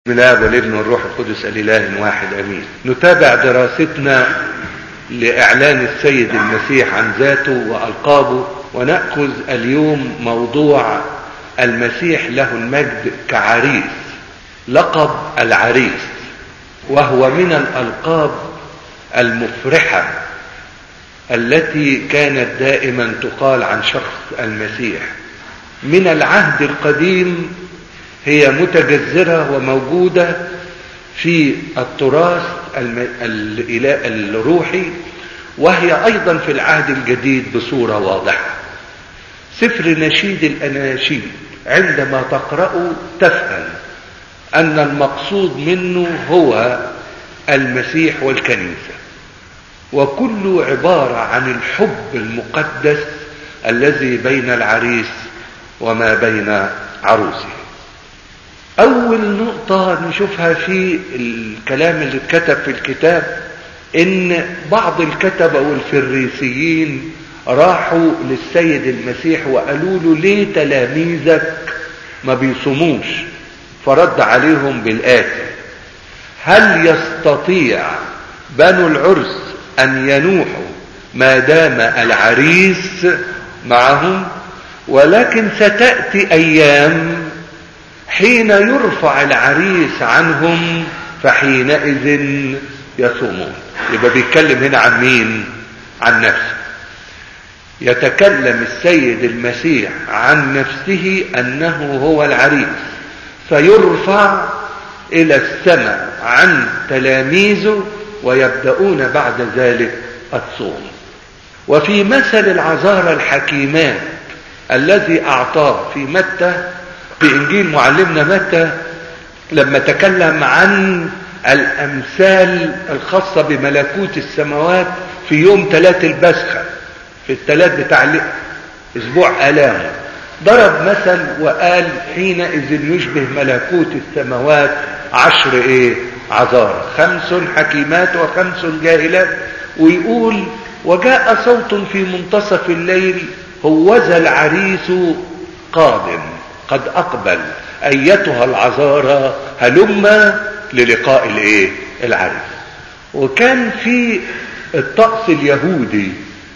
بسم الله والابن والروح القدس الاله واحد امين نتابع دراستنا لاعلان السيد المسيح عن ذاته والقابه وناخذ اليوم موضوع المسيح له المجد كعريس لقب العريس وهو من الالقاب المفرحه التي كانت دائما تقال عن شخص المسيح من العهد القديم هي متجذرة وموجودة في التراث الروحي وهي أيضا في العهد الجديد بصورة واضحة سفر نشيد الأناشيد عندما تقرأه تفهم أن المقصود منه هو المسيح والكنيسة وكل عبارة عن الحب المقدس الذي بين العريس وما بين عروسه اول نقطة نشوفها في الكلام اللي اتكتب في الكتاب ان بعض الكتبة والفريسيين راحوا للسيد المسيح وقالوا له ليه تلاميذك ما بيصوموش فرد عليهم بالآتي هل يستطيع بنو العرس ان ينوحوا ما دام العريس معهم ولكن ستأتي ايام حين يرفع العريس عنهم فحينئذ يصومون يبقى بيتكلم هنا عن مين عن نفسه يتكلم السيد المسيح عن نفسه انه هو العريس فيرفع الى السماء عن تلاميذه ويبدأون بعد ذلك الصوم وفي مثل العذارى الحكيمات الذي اعطاه في متى في انجيل معلمنا متى لما تكلم عن الامثال الخاصة بملكوت السماوات في يوم ثلاث البسخة في الثلاث بتاع اسبوع الام ضرب مثل وقال حينئذ يشبه ملكوت السماوات عشر ايه عذارى خمس حكيمات وخمس جاهلات ويقول وجاء صوت في منتصف الليل هوذا العريس قادم قد اقبل ايتها العذارى هلم للقاء الايه العريس وكان في الطقس اليهودي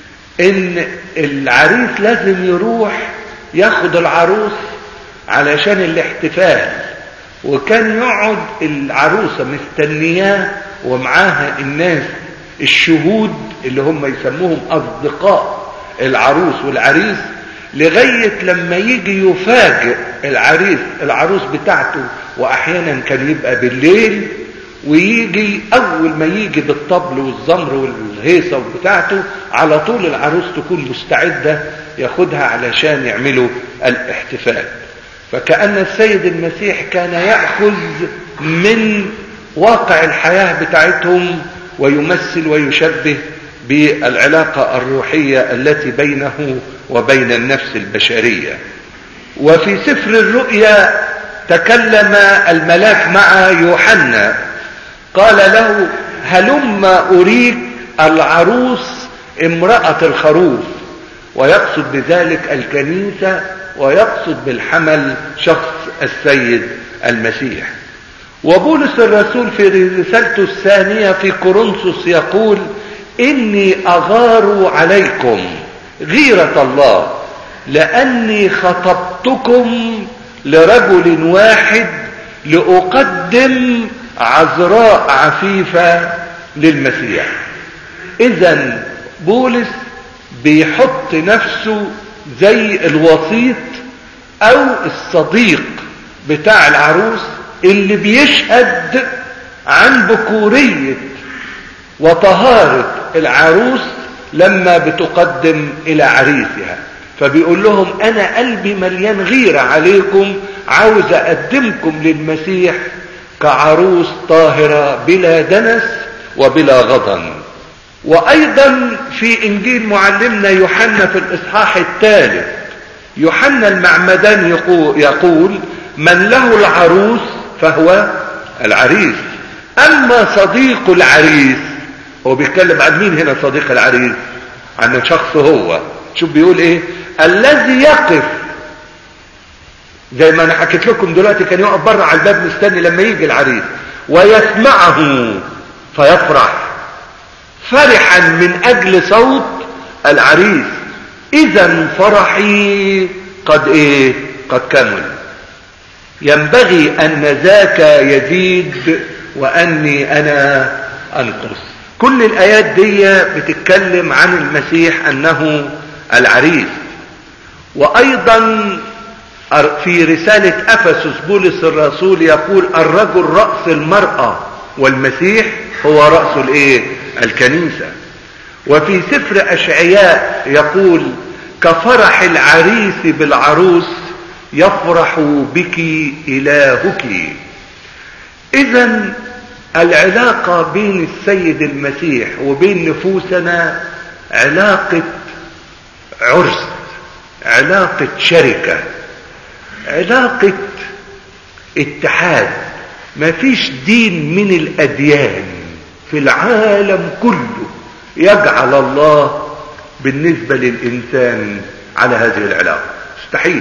ان العريس لازم يروح ياخد العروس علشان الاحتفال وكان يقعد العروسة مستنياه ومعاها الناس الشهود اللي هم يسموهم اصدقاء العروس والعريس لغاية لما يجي يفاجئ العريس العروس بتاعته واحيانا كان يبقى بالليل ويجي اول ما يجي بالطبل والزمر والهيصة بتاعته على طول العروس تكون مستعدة ياخدها علشان يعملوا الاحتفال فكأن السيد المسيح كان يأخذ من واقع الحياة بتاعتهم ويمثل ويشبه بالعلاقة الروحية التي بينه وبين النفس البشرية وفي سفر الرؤيا تكلم الملاك مع يوحنا قال له هلم أريك العروس امرأة الخروف ويقصد بذلك الكنيسة ويقصد بالحمل شخص السيد المسيح وبولس الرسول في رسالته الثانية في كورنثوس يقول إني أغار عليكم غيرة الله لأني خطبتكم لرجل واحد لأقدم عذراء عفيفة للمسيح إذا بولس بيحط نفسه زي الوسيط أو الصديق بتاع العروس اللي بيشهد عن بكورية وطهارة العروس لما بتقدم الى عريسها فبيقول لهم انا قلبي مليان غيرة عليكم عاوز اقدمكم للمسيح كعروس طاهرة بلا دنس وبلا غضن وايضا في انجيل معلمنا يوحنا في الاصحاح الثالث يوحنا المعمدان يقول من له العروس فهو العريس اما صديق العريس هو بيتكلم عن مين هنا صديق العريس عن شخص هو شوف بيقول ايه الذي يقف زي ما انا حكيت لكم دلوقتي كان يقف بره على الباب مستني لما يجي العريس ويسمعه فيفرح فرحا من اجل صوت العريس اذا فرحي قد ايه قد كمل ينبغي ان ذاك يزيد واني انا انقص كل الايات دي بتتكلم عن المسيح انه العريس وايضا في رسالة افسس بولس الرسول يقول الرجل رأس المرأة والمسيح هو رأس الايه الكنيسة وفي سفر اشعياء يقول كفرح العريس بالعروس يفرح بك الهك اذا العلاقة بين السيد المسيح وبين نفوسنا علاقة عرس علاقة شركة علاقة اتحاد ما فيش دين من الاديان في العالم كله يجعل الله بالنسبة للانسان على هذه العلاقة مستحيل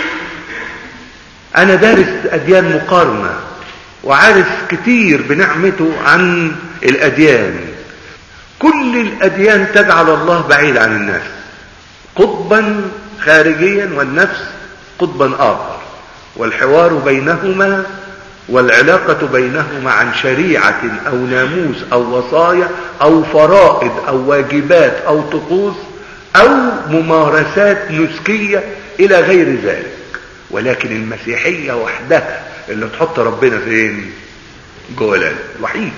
انا دارس اديان مقارنة وعارف كتير بنعمته عن الاديان كل الاديان تجعل الله بعيد عن الناس قطبا خارجيا والنفس قطبا اخر والحوار بينهما والعلاقة بينهما عن شريعة او ناموس او وصايا او فرائض او واجبات او طقوس او ممارسات نسكية الى غير ذلك ولكن المسيحية وحدها اللي تحط ربنا فين جوه الوحيد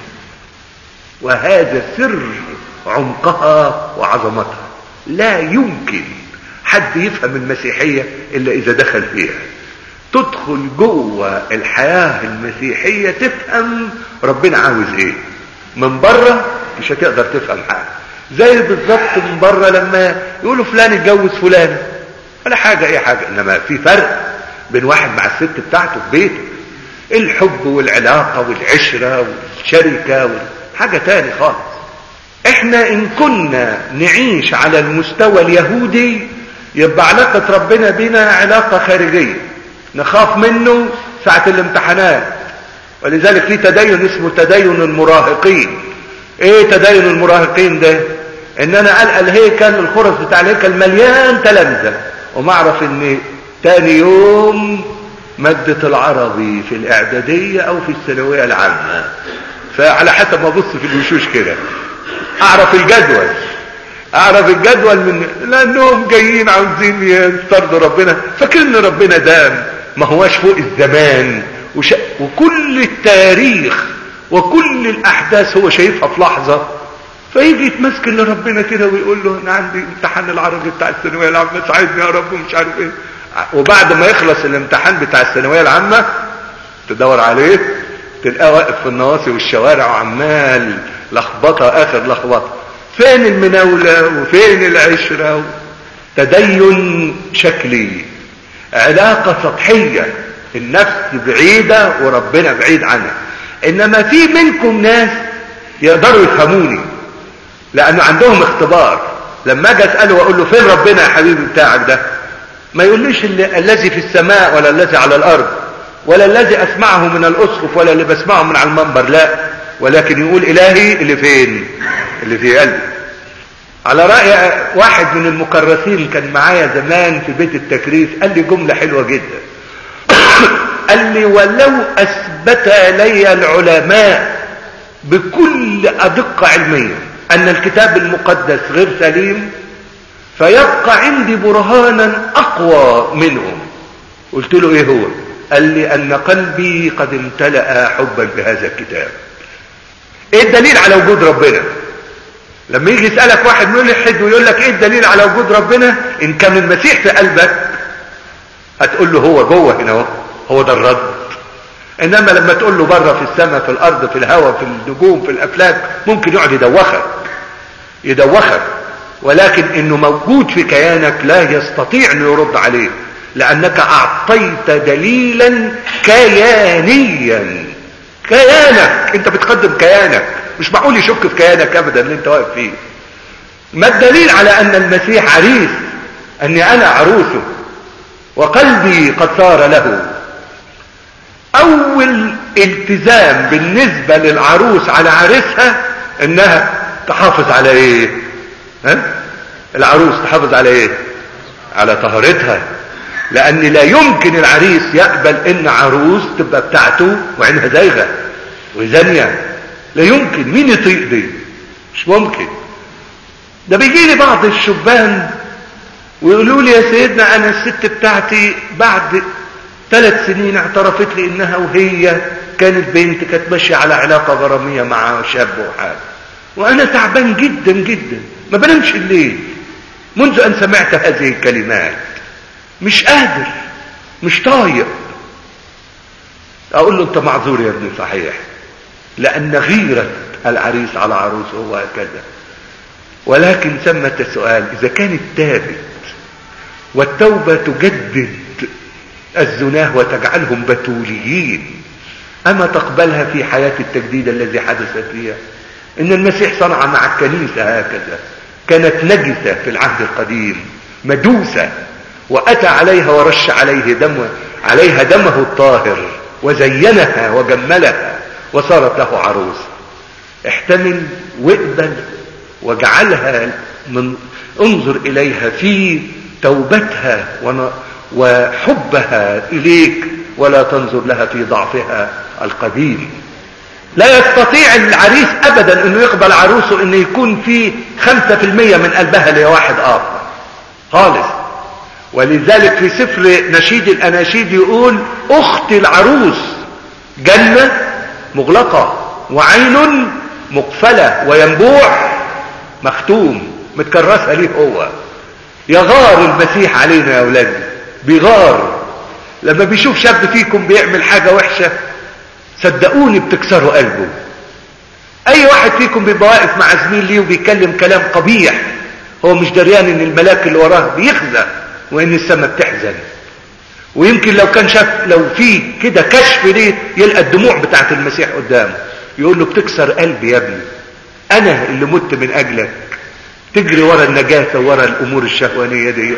وهذا سر عمقها وعظمتها لا يمكن حد يفهم المسيحية الا اذا دخل فيها تدخل جوه الحياة المسيحية تفهم ربنا عاوز ايه من بره مش هتقدر تفهم حاجة زي بالظبط من بره لما يقولوا فلان اتجوز فلان ولا حاجة ايه حاجة انما في فرق بين واحد مع الست بتاعته في بيته الحب والعلاقة والعشرة والشركة حاجة تاني خالص احنا ان كنا نعيش على المستوى اليهودي يبقى علاقة ربنا بنا علاقة خارجية نخاف منه ساعة الامتحانات ولذلك في تدين اسمه تدين المراهقين ايه تدين المراهقين ده ان انا القى الهيكل الخرز بتاع الهيكل مليان تلامذة وما اعرف ان تاني يوم مادة العربي في الاعدادية او في الثانوية العامة فعلى حسب ما ابص في الوشوش كده اعرف الجدول اعرف الجدول من لانهم جايين عاوزين يسترضوا ربنا فاكرين ربنا ده ما هواش فوق الزمان وش... وكل التاريخ وكل الاحداث هو شايفها في لحظة فيجي يتمسك لربنا كده ويقول له انا عندي امتحان العربي بتاع الثانويه العامه ساعدني يا رب ومش عارف ايه وبعد ما يخلص الامتحان بتاع الثانويه العامه تدور عليه تلقاه واقف في النواصي والشوارع وعمال لخبطه اخر لخبطه فين المناوله وفين العشره تدين شكلي علاقه سطحيه النفس بعيده وربنا بعيد عنها انما في منكم ناس يقدروا يفهموني لانه عندهم اختبار لما اجي اساله واقول له فين ربنا يا حبيبي بتاعك ده ما يقوليش الذي في السماء ولا الذي على الارض ولا الذي اسمعه من الاسقف ولا اللي بسمعه من على المنبر لا ولكن يقول الهي اللي فين اللي في قلبي على رأي واحد من المكرسين كان معايا زمان في بيت التكريس قال لي جملة حلوة جدا قال لي ولو اثبت لي العلماء بكل ادقة علمية ان الكتاب المقدس غير سليم فيبقى عندي برهانا اقوى منهم قلت له ايه هو قال لي ان قلبي قد امتلأ حبا بهذا الكتاب ايه الدليل على وجود ربنا لما يجي يسألك واحد ملحد ويقول لك ايه الدليل على وجود ربنا ان كان المسيح في قلبك هتقول له هو جوه هنا اهو هو ده الرد انما لما تقول له بره في السماء في الارض في الهواء في النجوم في الافلاك ممكن يقعد يدوخك يدوخك ولكن انه موجود في كيانك لا يستطيع انه يرد عليه لانك اعطيت دليلا كيانيا كيانك انت بتقدم كيانك مش معقول يشك في كيانك ابدا اللي انت واقف فيه ما الدليل على ان المسيح عريس اني انا عروسه وقلبي قد صار له اول التزام بالنسبة للعروس على عريسها انها تحافظ على ايه ها؟ العروس تحافظ على ايه على طهارتها لان لا يمكن العريس يقبل ان عروس تبقى بتاعته وعينها زايغه وزانيه لا يمكن مين يطيق دي مش ممكن ده بيجي لي بعض الشبان ويقولوا لي يا سيدنا انا الست بتاعتي بعد ثلاث سنين اعترفت لي انها وهي كانت بنت كانت ماشيه على علاقه غراميه مع شاب وحاجه وانا تعبان جدا جدا ما بنامش الليل منذ ان سمعت هذه الكلمات مش قادر مش طايق اقول له انت معذور يا ابني صحيح لان غيرة العريس على عروسه هو هكذا ولكن ثمة سؤال اذا كانت تابت والتوبة تجدد الزناه وتجعلهم بتوليين اما تقبلها في حياة التجديد الذي حدث فيها ان المسيح صنع مع الكنيسة هكذا كانت نجسة في العهد القديم مدوسة واتى عليها ورش عليه دم عليها دمه الطاهر وزينها وجملها وصارت له عروس احتمل واقبل واجعلها من انظر اليها في توبتها وحبها اليك ولا تنظر لها في ضعفها القديم لا يستطيع العريس ابدا انه يقبل عروسه انه يكون في خمسة في المية من قلبها لواحد اخر خالص ولذلك في سفر نشيد الاناشيد يقول اخت العروس جنة مغلقة وعين مقفلة وينبوع مختوم متكرسة ليه هو يغار المسيح علينا يا اولاد بيغار لما بيشوف شاب فيكم بيعمل حاجة وحشة صدقوني بتكسروا قلبه اي واحد فيكم بيبقى واقف مع زميل ليه وبيتكلم كلام قبيح هو مش دريان ان الملاك اللي وراه بيخزى وان السماء بتحزن ويمكن لو كان شاف لو في كده كشف ليه يلقى الدموع بتاعت المسيح قدامه يقول له بتكسر قلبي يا ابني انا اللي مت من اجلك تجري ورا النجاسة ورا الامور الشهوانية دي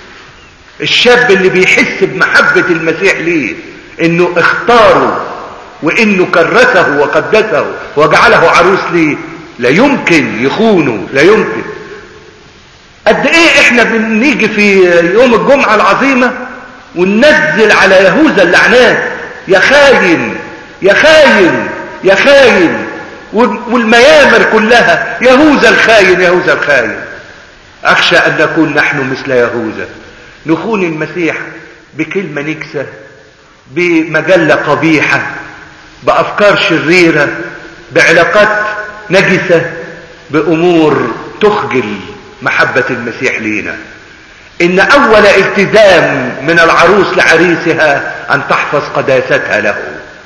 الشاب اللي بيحس بمحبة المسيح ليه انه اختاره وانه كرسه وقدسه وجعله عروس ليه لا يمكن يخونه لا يمكن قد ايه احنا بنيجي في يوم الجمعة العظيمة وننزل على يهوذا اللعنات يا خاين يا خاين يا خاين والميامر كلها يهوذا الخاين يهوذا الخاين اخشى ان نكون نحن مثل يهوذا نخون المسيح بكلمة نكسة بمجلة قبيحة بأفكار شريرة بعلاقات نجسة بأمور تخجل محبة المسيح لينا إن أول التزام من العروس لعريسها أن تحفظ قداستها له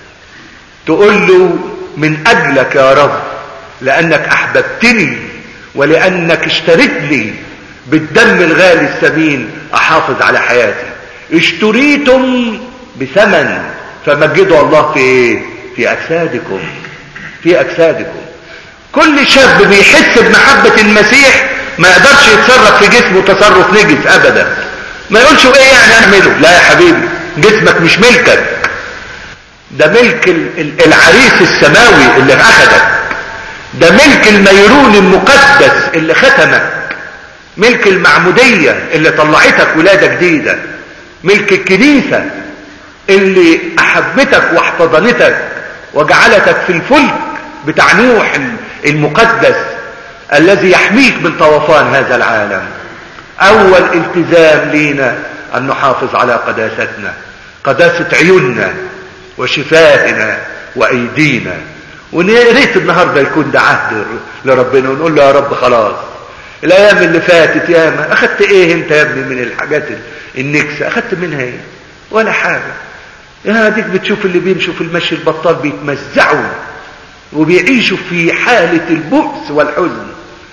تقول له من أجلك يا رب لأنك أحببتني ولأنك اشتريت لي بالدم الغالي الثمين أحافظ على حياتي اشتريتم بثمن فمجدوا الله في ايه في اجسادكم في اجسادكم كل شاب بيحس بمحبة المسيح ما يقدرش يتصرف في جسمه تصرف نجس ابدا ما يقولش ايه يعني اعمله لا يا حبيبي جسمك مش ملكك ده ملك العريس السماوي اللي اخدك ده ملك الميرون المقدس اللي ختمك ملك المعمودية اللي طلعتك ولادة جديدة ملك الكنيسة اللي احبتك واحتضنتك وجعلتك في الفلك بتاع نوح المقدس الذي يحميك من طوفان هذا العالم اول التزام لينا ان نحافظ على قداستنا قداسة عيوننا وشفائنا وايدينا ونريت النهاردة يكون ده عهد لربنا ونقول له يا رب خلاص الايام اللي فاتت ياما اخدت ايه انت يا ابني من الحاجات النكسة اخدت منها ايه ولا حاجة يا ديك بتشوف اللي بيمشوا في المشي البطال بيتمزعوا وبيعيشوا في حالة البؤس والحزن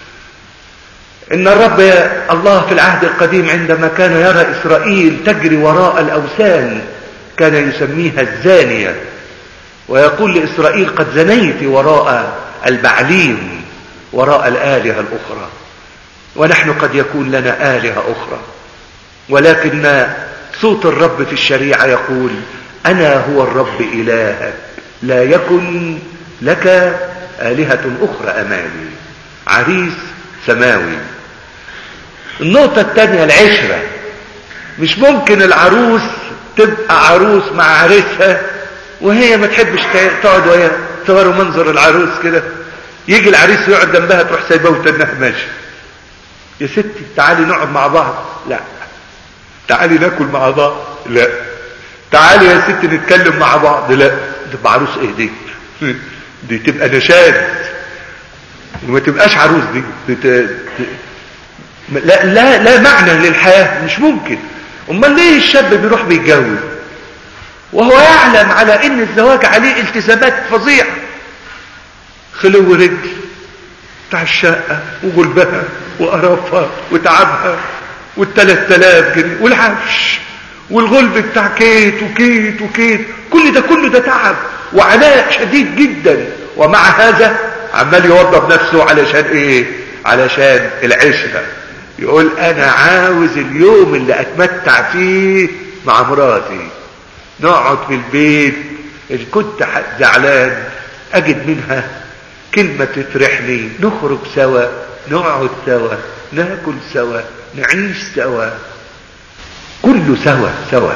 ان الرب الله في العهد القديم عندما كان يرى اسرائيل تجري وراء الاوثان كان يسميها الزانية ويقول لاسرائيل قد زنيت وراء البعليم وراء الالهة الاخرى ونحن قد يكون لنا الهة اخرى ولكن صوت الرب في الشريعة يقول انا هو الرب الهك لا يكن لك آلهة اخرى امامي عريس سماوي النقطة الثانية العشرة مش ممكن العروس تبقى عروس مع عريسها وهي ما تحبش تقعد وهي تصوروا منظر العروس كده يجي العريس يقعد جنبها تروح سايباه وتنها ماشي يا ستي تعالي نقعد مع بعض لا تعالي ناكل مع بعض لا تعالي يا ستي نتكلم مع بعض لا تبقى عروس ايه دي دي تبقى نشاد وما تبقاش عروس دي, دي ت... ت... لا لا لا معنى للحياة مش ممكن امال ليه الشاب بيروح بيتجوز وهو يعلم على ان الزواج عليه التزامات فظيعة خلو رجل بتاع الشقة وغلبها وقرفها وتعبها والتلات تلاف جنيه والعفش والغلب بتاع كيت وكيت وكيت كل ده كله ده تعب وعناء شديد جدا ومع هذا عمال يوظف نفسه علشان ايه علشان العشرة يقول انا عاوز اليوم اللي اتمتع فيه مع مراتي نقعد في البيت ان كنت زعلان اجد منها كلمة تفرحني نخرج سوا نقعد سوا ناكل سوا نعيش سوا كله سوا سوا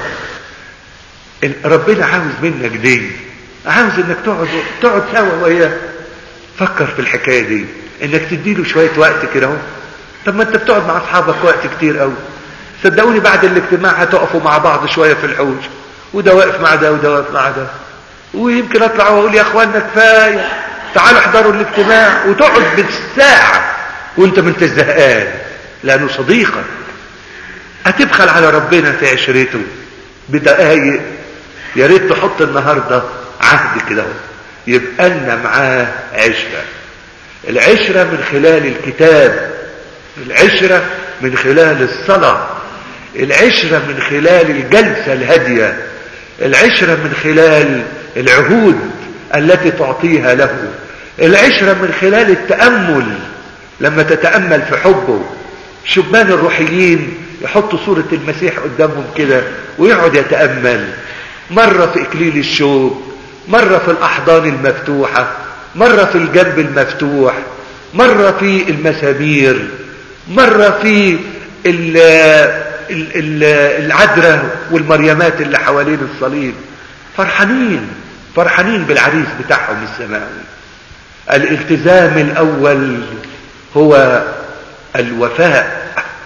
ربنا عاوز منك دي عاوز انك تقعد تقعد سوا وهي فكر في الحكايه دي انك تديله شويه وقت كده اهو طب ما انت بتقعد مع اصحابك وقت كتير قوي صدقوني بعد الاجتماع هتقفوا مع بعض شويه في الحوش وده واقف مع ده وده واقف مع ده ويمكن اطلع واقول يا اخوانا كفايه تعالوا احضروا الاجتماع وتقعد بالساعه وانت ما انت زهقان لانه صديقك هتبخل على ربنا في عشرته بدقايق يا ريت تحط النهارده عهد كده يبقى لنا معاه عشره العشره من خلال الكتاب العشره من خلال الصلاه العشره من خلال الجلسه الهاديه العشره من خلال العهود التي تعطيها له العشره من خلال التامل لما تتامل في حبه شبان الروحيين يحطوا صورة المسيح قدامهم كده ويقعد يتأمل مرة في إكليل الشوك مرة في الأحضان المفتوحة مرة في الجنب المفتوح مرة في المسامير مرة في ال ال ال العذراء والمريمات اللي حوالين الصليب فرحانين فرحانين بالعريس بتاعهم السماوي الالتزام الأول هو الوفاء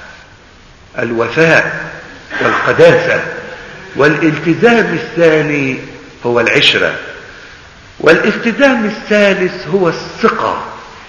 الوفاء والقداسة والالتزام الثاني هو العشرة والالتزام الثالث هو الثقة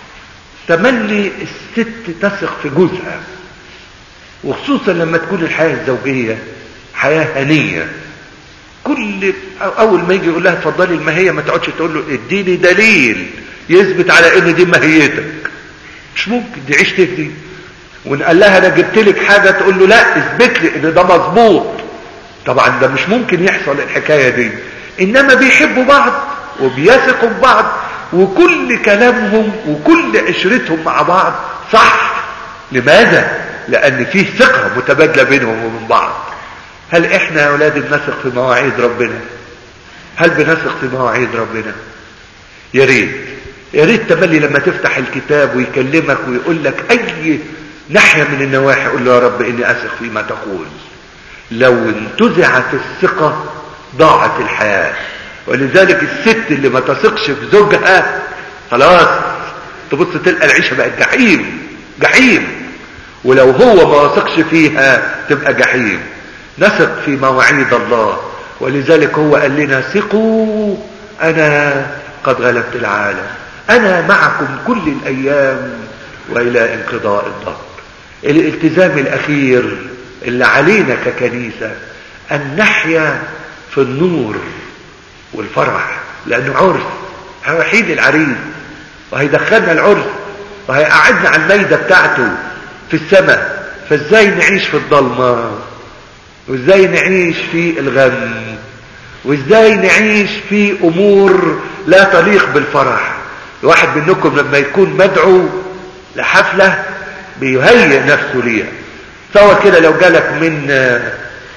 تملي الست تثق في جوزها وخصوصا لما تكون الحياة الزوجية حياة هنية كل اول ما يجي يقول لها اتفضلي الماهية ما تقعدش تقول له اديني دليل يثبت على ان دي ماهيتك مش ممكن دي عيشتك دي وان قال لها انا جبت لك حاجه تقول له لا اثبت لي ان ده مظبوط طبعا ده مش ممكن يحصل الحكايه دي انما بيحبوا بعض وبيثقوا في بعض وكل كلامهم وكل عشرتهم مع بعض صح لماذا لان فيه ثقه متبادله بينهم وبين بعض هل احنا يا اولاد بنثق في مواعيد ربنا هل بنثق في مواعيد ربنا يا ريت يا ريت تملي لما تفتح الكتاب ويكلمك ويقول لك اي ناحية من النواحي قل له يا رب اني اثق فيما تقول لو انتزعت الثقة ضاعت الحياة ولذلك الست اللي ما تثقش في زوجها خلاص تبص تلقى العيشة بقت جحيم جحيم ولو هو ما وثقش فيها تبقى جحيم نثق في مواعيد الله ولذلك هو قال لنا ثقوا انا قد غلبت العالم انا معكم كل الايام والى انقضاء الظهر الالتزام الاخير اللي علينا ككنيسة ان نحيا في النور والفرح لانه عرس هيحيد العريس وهيدخلنا العرس وهيقعدنا على الميدة بتاعته في السماء فازاي نعيش في الضلمة وازاي نعيش في الغم وازاي نعيش في امور لا تليق بالفرح الواحد منكم لما يكون مدعو لحفلة بيهيئ نفسه ليها تصور كده لو جالك من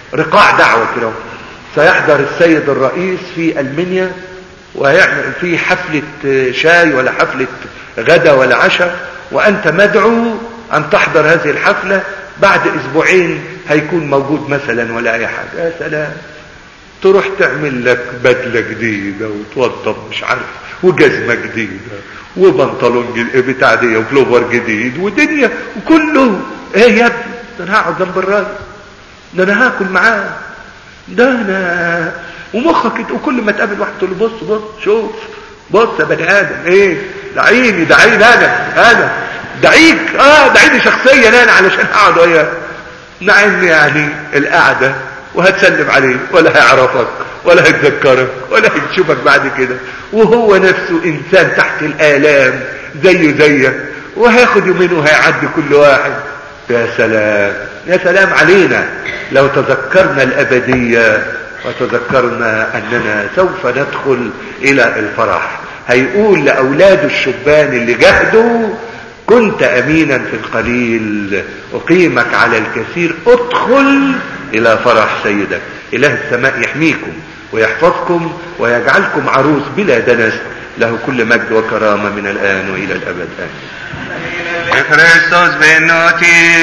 رقاع دعوة كده سيحضر السيد الرئيس في المنيا وهيعمل في حفلة شاي ولا حفلة غدا ولا عشاء وانت مدعو ان تحضر هذه الحفلة بعد اسبوعين هيكون موجود مثلا ولا اي حاجة يا سلام تروح تعمل لك بدلة جديدة وتوضب مش عارف وجزمة جديدة وبنطلون جديد بتاع دي وفلوفر جديد ودنيا وكله ايه يا ابني ده انا هقعد جنب الراجل ده انا هاكل معاه ده انا ومخك وكل ما تقابل واحد تقول له بص بص شوف بص يا بني ادم ايه دعيني دعيني انا انا دعيك اه دعيني شخصيا انا علشان اقعد وياك مع ان يعني القعده وهتسلم عليه ولا هيعرفك ولا هيتذكرك ولا هيشوفك بعد كده وهو نفسه انسان تحت الالام زيه زيك وهياخد يومين وهيعدي كل واحد يا سلام يا سلام علينا لو تذكرنا الابدية وتذكرنا اننا سوف ندخل الى الفرح هيقول لاولاد الشبان اللي جهدوا كنت امينا في القليل اقيمك على الكثير ادخل الى فرح سيدك اله السماء يحميكم ويحفظكم ويجعلكم عروس بلا دنس له كل مجد وكرامة من الآن وإلى الأبد آمين بكريستوس بنوتي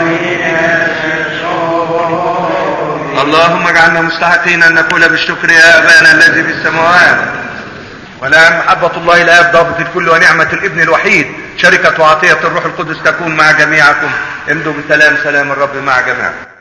اللهم اجعلنا مستحقين ان نقول بالشكر يا ابانا الذي في السماوات والان محبة الله الاب ضابط الكل ونعمة الابن الوحيد شركة وعطية الروح القدس تكون مع جميعكم امدوا بسلام سلام الرب مع جميعكم